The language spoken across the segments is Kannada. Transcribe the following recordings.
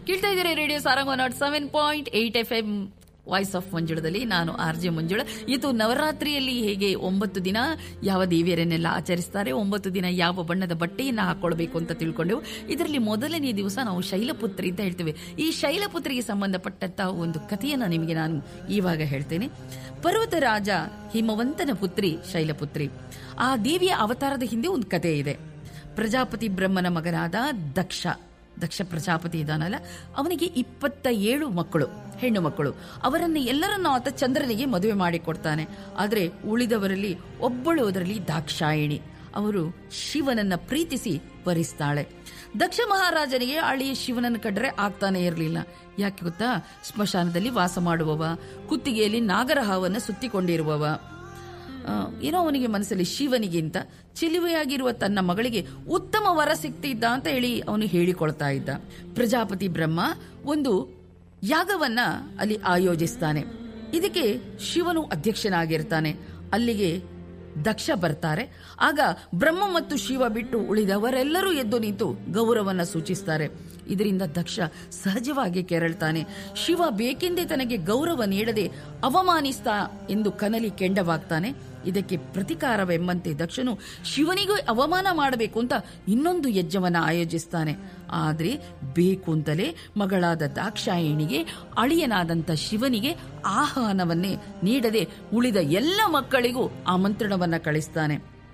ಕೇಳ್ತಾ ಇದ್ದೀರಿ radio Sarang nought seven point eight F M voice of ಮಂಜುಳದಲ್ಲಿ ನಾನು ಆರ್ ಜೆ ಮಂಜುಳ ಇದು ನವರಾತ್ರಿಯಲ್ಲಿ ಹೇಗೆ ಒಂಬತ್ತು ದಿನ ಯಾವ ದೇವಿಯರನ್ನೆಲ್ಲ ಆಚರಿಸ್ತಾರೆ ಒಂಬತ್ತು ದಿನ ಯಾವ ಬಣ್ಣದ ಬಟ್ಟೆಯನ್ನ ಹಾಕೊಳ್ಬೇಕು ಅಂತ ತಿಳ್ಕೊಂಡೆವು ಇದರಲ್ಲಿ ಮೊದಲನೇ ದಿವಸ ನಾವು ಶೈಲಪುತ್ರಿ ಅಂತ ಹೇಳ್ತೇವೆ ಈ ಶೈಲಪುತ್ರಿಗೆ ಸಂಬಂಧಪಟ್ಟಂತಹ ಒಂದು ಕಥೆಯನ್ನ ನಿಮಗೆ ನಾನು ಇವಾಗ ಹೇಳ್ತೇನೆ ಪರ್ವತ ರಾಜ ಹಿಮವಂತನ ಪುತ್ರಿ ಶೈಲಪುತ್ರಿ ಆ ದೇವಿಯ ಅವತಾರದ ಹಿಂದೆ ಒಂದು ಕಥೆ ಇದೆ ಪ್ರಜಾಪತಿ ಬ್ರಹ್ಮನ ಮಗನಾದ ದಕ್ಷ ದಕ್ಷ ಪ್ರಜಾಪತಿ ಇದಾನಲ್ಲ ಅವನಿಗೆ ಇಪ್ಪತ್ತ ಏಳು ಮಕ್ಕಳು ಹೆಣ್ಣು ಮಕ್ಕಳು ಅವರನ್ನು ಎಲ್ಲರನ್ನೂ ಆತ ಚಂದ್ರನಿಗೆ ಮದುವೆ ಮಾಡಿಕೊಡ್ತಾನೆ ಆದರೆ ಉಳಿದವರಲ್ಲಿ ಒಬ್ಬಳು ಅದರಲ್ಲಿ ದಾಕ್ಷಾಯಿಣಿ ಅವರು ಶಿವನನ್ನ ಪ್ರೀತಿಸಿ ವರಿಸ್ತಾಳೆ ದಕ್ಷ ಮಹಾರಾಜನಿಗೆ ಅಳಿಯ ಶಿವನನ್ನು ಕಂಡ್ರೆ ಆಗ್ತಾನೆ ಇರಲಿಲ್ಲ ಯಾಕೆ ಗೊತ್ತಾ ಸ್ಮಶಾನದಲ್ಲಿ ವಾಸ ಮಾಡುವವ ಕುತ್ತಿಗೆಯಲ್ಲಿ ನಾಗರಹಾವನ್ನು ಸುತ್ತಿಕೊಂಡಿರುವವ ಆ, ಏನೋ ಅವನಿಗೆ ಮನಸ್ಸಲ್ಲಿ ಶಿವನಿಗಿಂತ ಚಿಲುವೆಯಾಗಿರುವ ತನ್ನ ಮಗಳಿಗೆ ಉತ್ತಮ ವರ ಸಿಗ್ತಿದ್ದ ಅಂತ ಹೇಳಿ ಅವನು ಹೇಳಿಕೊಳ್ತಾ ಇದ್ದ ಪ್ರಜಾಪತಿ ಬ್ರಹ್ಮ ಒಂದು ಯಾಗವನ್ನ ಅಲ್ಲಿ ಆಯೋಜಿಸ್ತಾನೆ ಇದಕ್ಕೆ ಶಿವನು ಅಧ್ಯಕ್ಷನಾಗಿರ್ತಾನೆ ಅಲ್ಲಿಗೆ ದಕ್ಷ ಬರ್ತಾರೆ ಆಗ ಬ್ರಹ್ಮ ಮತ್ತು ಶಿವ ಬಿಟ್ಟು ಉಳಿದವರೆಲ್ಲರೂ ಎದ್ದು ನಿಂತು ಗೌರವನ್ನ ಸೂಚಿಸ್ತಾರೆ ಇದರಿಂದ ದಕ್ಷ ಸಹಜವಾಗಿ ಕೆರಳ್ತಾನೆ ಶಿವ ಬೇಕೆಂದೇ ತನಗೆ ಗೌರವ ನೀಡದೆ ಅವಮಾನಿಸ್ತಾ ಎಂದು ಕನಲಿ ಕೆಂಡವಾಗ್ತಾನೆ ಇದಕ್ಕೆ ಪ್ರತಿಕಾರವೆಂಬಂತೆ ದಕ್ಷನು ಶಿವನಿಗೂ ಅವಮಾನ ಮಾಡಬೇಕು ಅಂತ ಇನ್ನೊಂದು ಯಜ್ಞವನ್ನ ಆಯೋಜಿಸ್ತಾನೆ ಆದ್ರೆ ಬೇಕು ಅಂತಲೇ ಮಗಳಾದ ದಾಕ್ಷಾಯಿಣಿಗೆ ಅಳಿಯನಾದಂಥ ಶಿವನಿಗೆ ಆಹ್ವಾನವನ್ನೇ ನೀಡದೆ ಉಳಿದ ಎಲ್ಲ ಮಕ್ಕಳಿಗೂ ಆಮಂತ್ರಣವನ್ನ ಕಳಿಸ್ತಾನೆ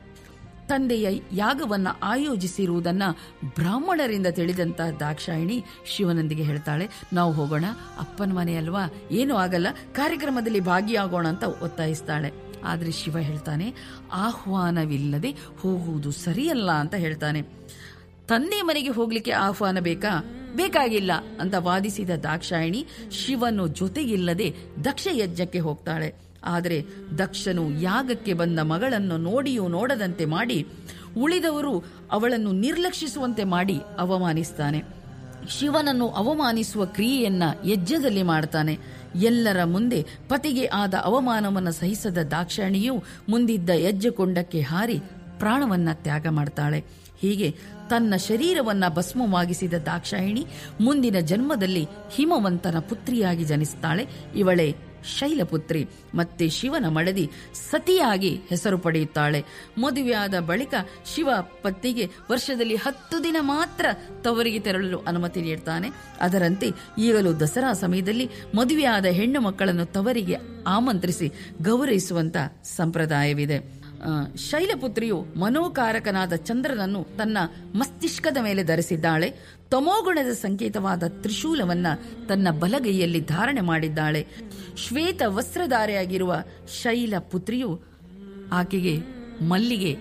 ತಂದೆಯ ಯಾಗವನ್ನ ಆಯೋಜಿಸಿರುವುದನ್ನ ಬ್ರಾಹ್ಮಣರಿಂದ ತಿಳಿದಂತ ದಾಕ್ಷಾಯಿಣಿ ಶಿವನೊಂದಿಗೆ ಹೇಳ್ತಾಳೆ ನಾವು ಹೋಗೋಣ ಅಪ್ಪನ ಮನೆ ಅಲ್ವಾ ಏನೂ ಆಗಲ್ಲ ಕಾರ್ಯಕ್ರಮದಲ್ಲಿ ಭಾಗಿಯಾಗೋಣ ಅಂತ ಒತ್ತಾಯಿಸ್ತಾಳೆ ಆದ್ರೆ ಶಿವ ಹೇಳ್ತಾನೆ ಆಹ್ವಾನವಿಲ್ಲದೆ ಹೋಗುವುದು ಸರಿಯಲ್ಲ ಅಂತ ಹೇಳ್ತಾನೆ ತಂದೆ ಮನೆಗೆ ಹೋಗ್ಲಿಕ್ಕೆ ಆಹ್ವಾನ ಬೇಕಾ ಬೇಕಾಗಿಲ್ಲ ಅಂತ ವಾದಿಸಿದ ದಾಕ್ಷಾಯಿಣಿ ಶಿವನು ಜೊತೆಗಿಲ್ಲದೆ ದಕ್ಷ ಯಜ್ಞಕ್ಕೆ ಹೋಗ್ತಾಳೆ ಆದರೆ ದಕ್ಷನು ಯಾಗಕ್ಕೆ ಬಂದ ಮಗಳನ್ನು ನೋಡಿಯೂ ನೋಡದಂತೆ ಮಾಡಿ ಉಳಿದವರು ಅವಳನ್ನು ನಿರ್ಲಕ್ಷಿಸುವಂತೆ ಮಾಡಿ ಅವಮಾನಿಸ್ತಾನೆ ಶಿವನನ್ನು ಅವಮಾನಿಸುವ ಕ್ರಿಯೆಯನ್ನ ಯಜ್ಞದಲ್ಲಿ ಮಾಡ್ತಾನೆ ಎಲ್ಲರ ಮುಂದೆ ಪತಿಗೆ ಆದ ಅವಮಾನವನ್ನು ಸಹಿಸದ ದಾಕ್ಷಾಣಿಯು ಮುಂದಿದ್ದ ಯಜ್ಞಕೊಂಡಕ್ಕೆ ಹಾರಿ ಪ್ರಾಣವನ್ನ ತ್ಯಾಗ ಮಾಡ್ತಾಳೆ ಹೀಗೆ ತನ್ನ ಶರೀರವನ್ನ ಭಸ್ಮವಾಗಿಸಿದ ದಾಕ್ಷಾಯಿಣಿ ಮುಂದಿನ ಜನ್ಮದಲ್ಲಿ ಹಿಮವಂತನ ಪುತ್ರಿಯಾಗಿ ಜನಿಸ್ತಾಳೆ ಇವಳೇ ಶೈಲಪುತ್ರಿ ಮತ್ತೆ ಶಿವನ ಮಡದಿ ಸತಿಯಾಗಿ ಹೆಸರು ಪಡೆಯುತ್ತಾಳೆ ಮದುವೆಯಾದ ಬಳಿಕ ಶಿವ ಪತ್ನಿಗೆ ವರ್ಷದಲ್ಲಿ ಹತ್ತು ದಿನ ಮಾತ್ರ ತವರಿಗೆ ತೆರಳಲು ಅನುಮತಿ ನೀಡ್ತಾನೆ ಅದರಂತೆ ಈಗಲೂ ದಸರಾ ಸಮಯದಲ್ಲಿ ಮದುವೆಯಾದ ಹೆಣ್ಣು ಮಕ್ಕಳನ್ನು ತವರಿಗೆ ಆಮಂತ್ರಿಸಿ ಗೌರವಿಸುವಂತ ಸಂಪ್ರದಾಯವಿದೆ ಆ, ಶೈಲಪುತ್ರಿಯು ಮನೋಕಾರಕನಾದ ಚಂದ್ರನನ್ನು ತನ್ನ ಮಸ್ತಿಷ್ಕದ ಮೇಲೆ ಧರಿಸಿದ್ದಾಳೆ ತಮೋಗುಣದ ಸಂಕೇತವಾದ ತ್ರಿಶೂಲವನ್ನ ತನ್ನ ಬಲಗೈಯಲ್ಲಿ ಧಾರಣೆ ಮಾಡಿದ್ದಾಳೆ ಶ್ವೇತ ವಸ್ತ್ರಧಾರೆಯಾಗಿರುವ ಶೈಲಪುತ್ರಿಯು ಆಕೆಗೆ ಮಲ್ಲಿಗೆ